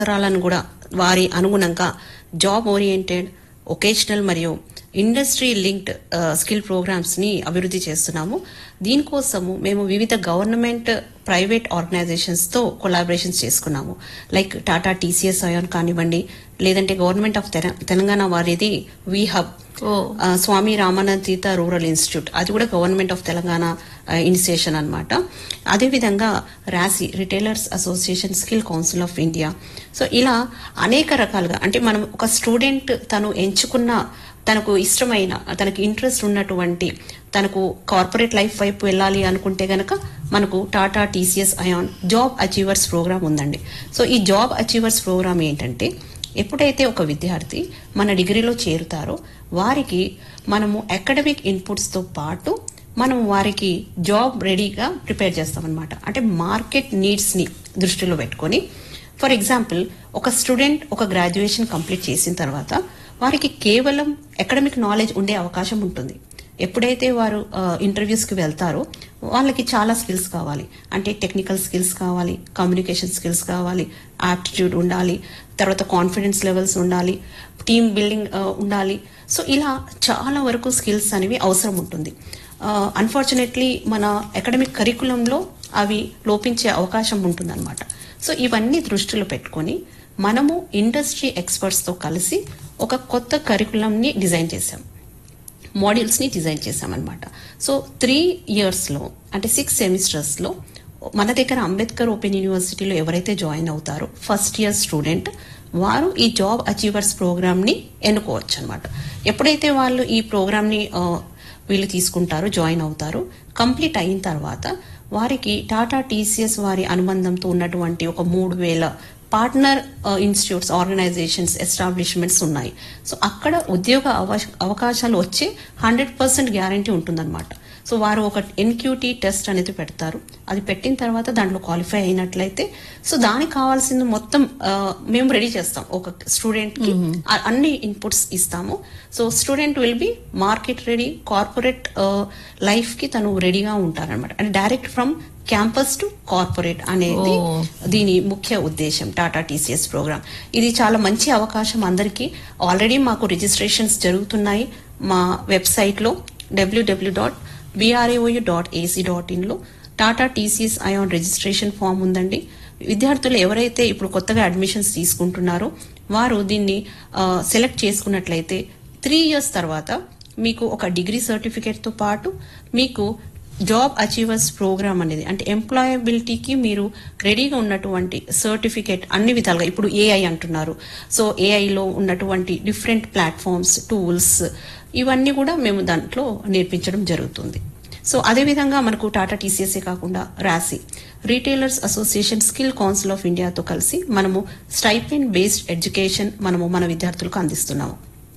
అవసరాలను కూడా వారి అనుగుణంగా జాబ్ ఓరియంటెడ్ ఒకేషనల్ మరియు ఇండస్ట్రీ లింక్డ్ స్కిల్ ప్రోగ్రామ్స్ ని అభివృద్ధి చేస్తున్నాము దీనికోసము మేము వివిధ గవర్నమెంట్ ప్రైవేట్ ఆర్గనైజేషన్స్ తో కొలాబరేషన్స్ చేసుకున్నాము లైక్ టాటా టీసీఎస్ అయాన్ కానివ్వండి లేదంటే గవర్నమెంట్ ఆఫ్ తెలంగాణ వారిది వి హబ్ ఓ ఆ, స్వామి రామానంద తీర్థ రూరల్ ఇన్స్టిట్యూట్ అది కూడా గవర్నమెంట్ ఆఫ్ తెలంగాణ ఇనిషియేషన్ అనమాట అదేవిధంగా RASCI retailers association skill council of India so ఇలా అనేక రకాలుగా అంటే మనం ఒక స్టూడెంట్ తను ఎంచుకున్న తనకు ఇష్టమైన తనకు ఇంట్రెస్ట్ ఉన్నటువంటి తనకు కార్పొరేట్ లైఫ్ వైపు వెళ్ళాలి అనుకుంటే గనక మనకు Tata TCS iON job achievers program ఉందండి సో ఈ జాబ్ అచీవర్స్ ప్రోగ్రామ్ ఏంటంటే ఎప్పుడైతే ఒక విద్యార్థి మన డిగ్రీలో చేరుతారో వారికి మనము అకాడమిక్ ఇన్పుట్స్ తో పాటు మనం వారికి జాబ్ రెడీగా ప్రిపేర్ చేస్తామన్నమాట అంటే మార్కెట్ నీడ్స్ ని దృష్టిలో పెట్టుకొని ఫర్ ఎగ్జాంపుల్ ఒక స్టూడెంట్ ఒక గ్రాడ్యుయేషన్ కంప్లీట్ చేసిన తర్వాత వారికి కేవలం అకాడమిక్ నాలెడ్జ్ ఉండే అవకాశం ఉంటుంది ఎప్పుడైతే వారు ఇంటర్వ్యూస్ కి వెళ్తారో వాళ్ళకి చాలా స్కిల్స్ కావాలి అంటే టెక్నికల్ స్కిల్స్ కావాలి కమ్యూనికేషన్ స్కిల్స్ కావాలి ఆప్టిట్యూడ్ ఉండాలి తర్వాత కాన్ఫిడెన్స్ లెవెల్స్ ఉండాలి టీమ్ బిల్డింగ్ ఉండాలి సో ఇలా చాలా వరకు స్కిల్స్ అనేవి అవసరం ఉంటుంది అన్ఫార్చునేట్లీ మన అకాడమిక్ కరికులంలో అవి లోపించే అవకాశం ఉంటుందన్నమాట సో ఇవన్నీ దృష్టిలో పెట్టుకొని మనము ఇండస్ట్రీ ఎక్స్పర్ట్స్ తో కలిసి ఒక కొత్త కరికులం ని డిజైన్ చేశాం మోడల్స్ ని డిజైన్ చేశామన్నమాట సో త్రీ ఇయర్స్ లో అంటే సిక్స్ సెమిస్టర్స్ లో మన దగ్గర అంబేద్కర్ ఓపెన్ యూనివర్సిటీలో ఎవరైతే జాయిన్ అవుతారో ఫస్ట్ ఇయర్ స్టూడెంట్ వారు ఈ జాబ్ అచీవర్స్ ప్రోగ్రామ్ ని ఎన్నుకోవచ్చు అనమాట ఎప్పుడైతే వాళ్ళు ఈ ప్రోగ్రామ్ ని ఆ, వీళ్ళు తీసుకుంటారో జాయిన్ అవుతారో కంప్లీట్ అయిన తర్వాత వారికి టాటా టీసీఎస్ వారి అనుబంధంతో ఉన్నటువంటి ఒక మూడు వేల పార్ట్నర్ ఇన్స్టిట్యూట్స్ ఆర్గనైజేషన్స్ ఎస్టాబ్లిష్మెంట్స్ ఉన్నాయి సో అక్కడ ఉద్యోగ అవకాశ- అవకాశాలు వచ్చే హండ్రెడ్ పర్సెంట్ గ్యారంటీ ఉంటుందన్నమాట సో వారు ఒక ఎన్క్యూటీ టెస్ట్ అనేది పెడతారు అది పెట్టిన తర్వాత దాంట్లో క్వాలిఫై అయినట్లయితే సో దానికి కావాల్సింది మొత్తం ఆ, మేము రెడీ చేస్తాం ఒక స్టూడెంట్ కి ఆ- అన్ని ఇన్పుట్స్ ఇస్తాము so student will be market ready corporate life కి తను రెడీగా ఉంటారనమాట అంటే direct from campus to corporate అనేది ఓ. దీని ముఖ్య ఉద్దేశం టాటా టీసీఎస్ ప్రోగ్రామ్ ఇది చాలా మంచి అవకాశం అందరికీ ఆల్రెడీ మాకు రిజిస్ట్రేషన్స్ జరుగుతున్నాయి మా వెబ్సైట్ లో WWW dot BRAOU dot AC dot in లో Tata TCS iON registration form ఉందండి విద్యార్థులు ఎవరైతే ఇప్పుడు కొత్తగా అడ్మిషన్స్ తీసుకుంటున్నారో వారు దీన్ని సెలెక్ట్ చేసుకున్నట్లయితే త్రీ ఇయర్స్ తర్వాత మీకు ఒక డిగ్రీ సర్టిఫికేట్ తో పాటు మీకు జాబ్ అచీవర్స్ ప్రోగ్రామ్ అనేది అంటే ఎంప్లాయబిలిటీకి మీరు రెడీగా ఉన్నటువంటి సర్టిఫికేట్ అన్ని విధాలుగా ఇప్పుడు ఏఐ అంటున్నారు సో ఏఐలో ఉన్నటువంటి డిఫరెంట్ ప్లాట్ఫామ్స్ టూల్స్ ఇవన్నీ కూడా మేము దాంట్లో నేర్పించడం జరుగుతుంది సో అదేవిధంగా మనకు టాటా టీసీఎస్ఏ కాకుండా RASCI retailers association skill council of ఇండియాతో కలిసి మనము స్టైపెండ్ బేస్డ్ ఎడ్యుకేషన్ మనము మన విద్యార్థులకు అందిస్తున్నాము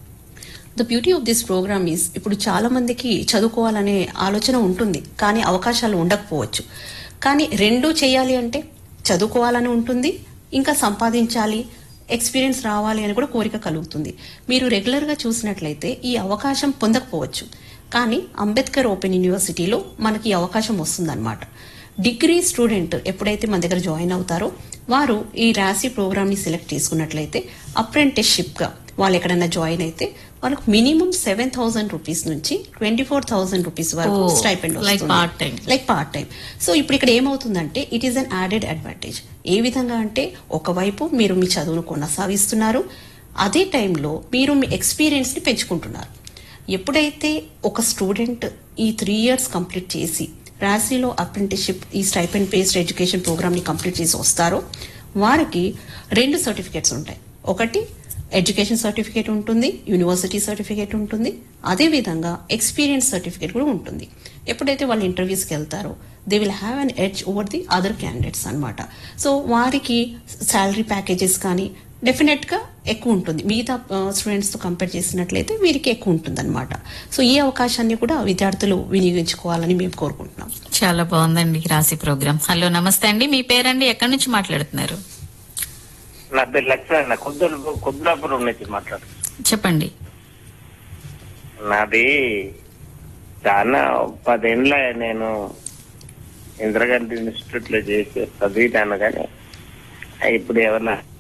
the beauty of this program is ఇప్పుడు చాలా మందికి చదువుకోవాలనే ఆలోచన ఉంటుంది కానీ అవకాశాలు ఉండకపోవచ్చు కానీ రెండూ చేయాలి అంటే చదువుకోవాలని ఉంటుంది ఇంకా సంపాదించాలి ఎక్స్పీరియన్స్ రావాలి అని కూడా కోరిక కలుగుతుంది మీరు రెగ్యులర్ గా చూసినట్లయితే ఈ అవకాశం పొందకపోవచ్చు కానీ అంబేద్కర్ ఓపెన్ యూనివర్సిటీలో మనకి ఈ అవకాశం వస్తుందన్నమాట డిగ్రీ స్టూడెంట్ ఎప్పుడైతే మన దగ్గర జాయిన్ అవుతారో వారు ఈ రాసి ప్రోగ్రామ్ ని సెలెక్ట్ చేసుకున్నట్లయితే అప్రెంటిస్షిప్ గా వాళ్ళు ఎక్కడైనా జాయిన్ అయితే వాళ్ళకు మినిమం సెవెన్ థౌసండ్ రూపీస్ నుంచి ట్వంటీ ఫోర్ థౌసండ్ రూపీస్ వరకు Oh, stipend like part time. Like part time so ఇప్పుడు ఇక్కడ ఏమవుతుందంటే it is an added advantage ఏ విధంగా అంటే ఒకవైపు మీరు మీ చదువును కొనసాగిస్తున్నారు అదే టైంలో మీరు మీ ఎక్స్పీరియన్స్ ని పెంచుకుంటున్నారు ఎప్పుడైతే ఒక స్టూడెంట్ ఈ త్రీ ఇయర్స్ కంప్లీట్ చేసి రాశీలో అప్రెంటిస్షిప్ ఈ స్టైపెండ్ బేస్డ్ ఎడ్యుకేషన్ ప్రోగ్రామ్ ని కంప్లీట్ చేసి వస్తారో వారికి రెండు సర్టిఫికేట్స్ ఉంటాయి ఒకటి ఎడ్యుకేషన్ సర్టిఫికేట్ ఉంటుంది యూనివర్సిటీ సర్టిఫికేట్ ఉంటుంది అదే విధంగా ఎక్స్పీరియన్స్ సర్టిఫికేట్ కూడా ఉంటుంది ఎప్పుడైతే వాళ్ళు ఇంటర్వ్యూస్కి వెళ్తారో they will have an edge over the other candidates అన్నమాట సో వారికి శాలరీ ప్యాకేజెస్ కానీ డెఫినెట్ గా ఎక్కువ ఉంటుంది మిగతా స్టూడెంట్స్ తో కంపేర్ చేసినట్లయితే వీరికి ఎక్కువ ఉంటుంది అనమాట సో ఈ అవకాశాన్ని కూడా విద్యార్థులు వినియోగించుకోవాలని మేము కోరుకుంటున్నాం చాలా బాగుందండి రాశి ప్రోగ్రామ్ హలో నమస్తే అండి మీ పేరండి ఎక్కడి నుంచి మాట్లాడుతున్నారు నా పేరు లక్ష్మణ కుద్దరు కుద్రాపురం నుంచి మాట్లాడు చెప్పండి నాది చాలా పదేళ్ళ నేను ఇందిరాగాంధీ ఇన్స్టిట్యూట్ లో చేసి చదివినాను కానీ ఇప్పుడు ఏమన్నా